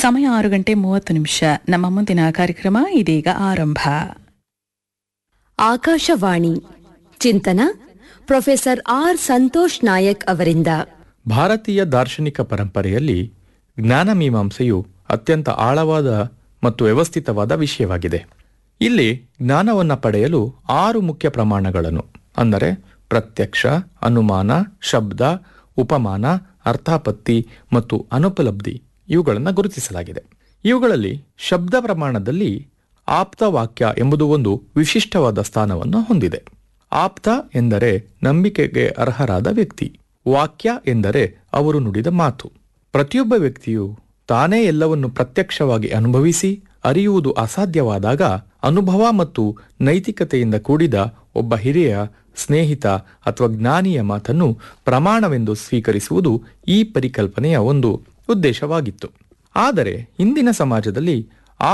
ಸಮಯ ಆರು ಗಂಟೆ ಮೂವತ್ತು ನಿಮಿಷ ನಮ್ಮ ಮುಂದಿನ ಕಾರ್ಯಕ್ರಮ ಇದೀಗ ಆರಂಭ ಆಕಾಶವಾಣಿ ಚಿಂತನ ಪ್ರೊಫೆಸರ್ ಆರ್ ಸಂತೋಷ್ ನಾಯಕ್ ಅವರಿಂದ ಭಾರತೀಯ ದಾರ್ಶನಿಕ ಪರಂಪರೆಯಲ್ಲಿ ಜ್ಞಾನಮೀಮಾಂಸೆಯು ಅತ್ಯಂತ ಆಳವಾದ ಮತ್ತು ವ್ಯವಸ್ಥಿತವಾದ ವಿಷಯವಾಗಿದೆ ಇಲ್ಲಿ ಜ್ಞಾನವನ್ನು ಪಡೆಯಲು ಆರು ಮುಖ್ಯ ಪ್ರಮಾಣಗಳನ್ನು ಅಂದರೆ ಪ್ರತ್ಯಕ್ಷ ಅನುಮಾನ ಶಬ್ದ ಉಪಮಾನ ಅರ್ಥಾಪತ್ತಿ ಮತ್ತು ಅನುಪಲಬ್ಧಿ ಇವುಗಳನ್ನು ಗುರುತಿಸಲಾಗಿದೆ ಇವುಗಳಲ್ಲಿ ಶಬ್ದ ಪ್ರಮಾಣದಲ್ಲಿ ಆಪ್ತ ವಾಕ್ಯ ಎಂಬುದು ಒಂದು ವಿಶಿಷ್ಟವಾದ ಸ್ಥಾನವನ್ನು ಹೊಂದಿದೆ ಆಪ್ತ ಎಂದರೆ ನಂಬಿಕೆಗೆ ಅರ್ಹರಾದ ವ್ಯಕ್ತಿ ವಾಕ್ಯ ಎಂದರೆ ಅವರು ನುಡಿದ ಮಾತು ಪ್ರತಿಯೊಬ್ಬ ವ್ಯಕ್ತಿಯು ತಾನೇ ಎಲ್ಲವನ್ನು ಪ್ರತ್ಯಕ್ಷವಾಗಿ ಅನುಭವಿಸಿ ಅರಿಯುವುದು ಅಸಾಧ್ಯವಾದಾಗ ಅನುಭವ ಮತ್ತು ನೈತಿಕತೆಯಿಂದ ಕೂಡಿದ ಒಬ್ಬ ಹಿರಿಯ ಸ್ನೇಹಿತ ಅಥವಾ ಜ್ಞಾನಿಯ ಮಾತನ್ನು ಪ್ರಮಾಣವೆಂದು ಸ್ವೀಕರಿಸುವುದು ಈ ಪರಿಕಲ್ಪನೆಯ ಒಂದು ಉದ್ದೇಶವಾಗಿತ್ತು ಆದರೆ ಇಂದಿನ ಸಮಾಜದಲ್ಲಿ